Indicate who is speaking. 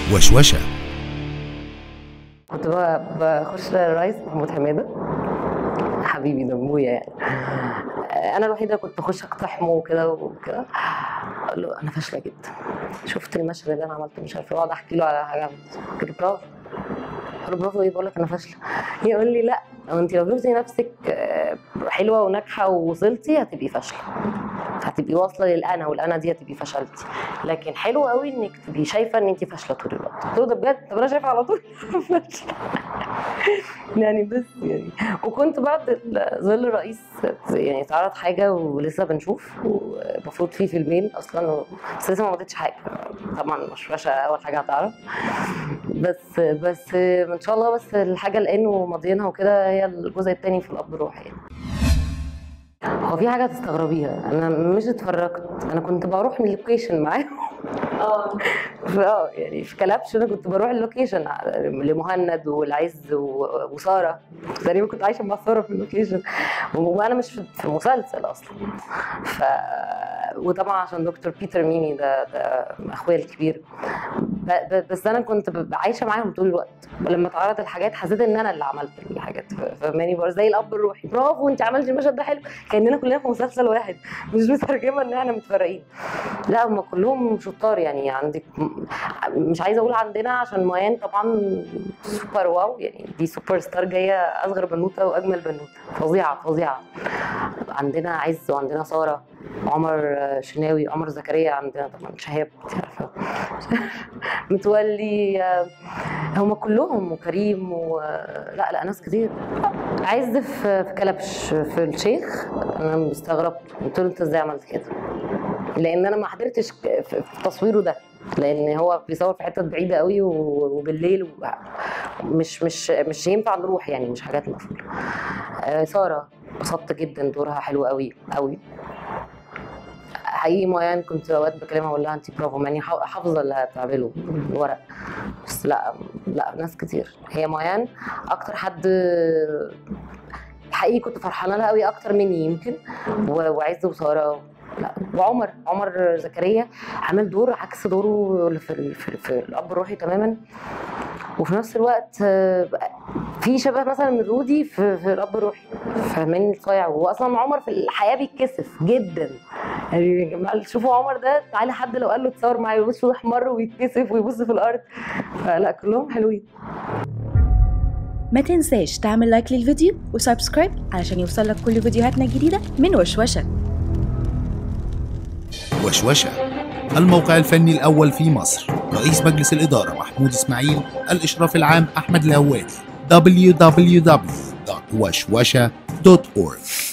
Speaker 1: وشوشة
Speaker 2: كنت بقى بخش الرئيس محمود حماده حبيبي ده ابويا يعني انا الوحيده كنت بخش اقتحمه وكده وكده اقول له انا فاشله جدا شفت المشهد اللي انا عملته مش عارفه اقعد احكي له على حاجه عملتها قلت له برافو قلت له برافو ايه بقول لك انا فاشله يقول لي لا لو انت لو شفتي نفسك آه، حلوه وناجحه ووصلتي هتبقي فاشله هتبقي واصله للانا والانا دي هتبقي فشلتي لكن حلو قوي انك تبقي شايفه ان انت فاشله طول الوقت قلت له ده بجد طب انا شايفه على طول فاشله يعني بس يعني وكنت بعد ال- ظل الرئيس يعني اتعرض حاجه ولسه بنشوف ومفروض في فيلمين اصلا بس لسه ما عملتش حاجه طبعا مش باشا اول حاجه هتعرف بس بس ان شاء الله بس الحاجه لانه ماضيينها وكده هي الجزء الثاني في الاب الروحي يعني. هو في حاجه تستغربيها انا مش اتفرجت انا كنت بروح من اللوكيشن معاهم اه اه يعني في كلبش انا كنت بروح اللوكيشن لمهند والعز و- وساره تقريبا كنت عايشه مع ساره في اللوكيشن وانا مش في في مسلسل اصلا ف وطبعا عشان دكتور بيتر ميمي ده, ده اخويا الكبير ب... ب... بس انا كنت ب- عايشه معاهم طول الوقت ولما اتعرض الحاجات حسيت ان انا اللي عملت الحاجات ف- فاهماني برضه زي الاب الروحي برافو انت عملتي المشهد ده حلو كاننا كلنا في مسلسل واحد مش مترجمه ان احنا متفرقين لا هم كلهم شطار يعني عندك م- مش عايزه اقول عندنا عشان ميان طبعا سوبر واو يعني دي سوبر ستار جايه اصغر بنوته واجمل بنوته فظيعه فظيعه عندنا عز وعندنا ساره عمر شناوي عمر زكريا عندنا طبعا شهاب انت عارفه متولي هم كلهم وكريم و... لا لا ناس كتير عز في في كلبش في الشيخ انا استغربت قلت له انت ازاي عملت كده لان انا ما حضرتش ك- في في تصويره ده لان هو بيصور في حتت بعيده قوي و- وبالليل و- مش مش مش ينفع نروح يعني مش حاجات مقفوله آه، ساره انبسطت جدا دورها حلو قوي قوي حقيقي ميان كنت اوقات بكلمها اقول لها انت برافو ماني حا- حافظه اللي هتعمله الورق بس لا لا ناس كتير هي ميان اكتر حد حقيقي كنت فرحانه لها قوي اكتر مني يمكن و- وعز وساره لا وعمر عمر زكريا عامل دور عكس دوره اللي في ال- في, في الاب الروحي تماما وفي نفس الوقت آه، في شبه مثلا من رودي في, في الاب الروحي فاهماني الصايع واصلا عمر في الحياه بيتكسف جدا يعني يا جماعه شوفوا عمر ده تعالى حد لو قال له تصور معايا يبص احمر ويتكسف ويبص في الارض فلا كلهم حلوين
Speaker 3: ما تنساش تعمل لايك للفيديو وسبسكرايب علشان يوصلك كل فيديوهاتنا الجديدة من وشوشة
Speaker 1: وشوشة الموقع الفني الأول في مصر رئيس مجلس الإدارة محمود إسماعيل الإشراف العام أحمد الهوادي www.وشوشة.org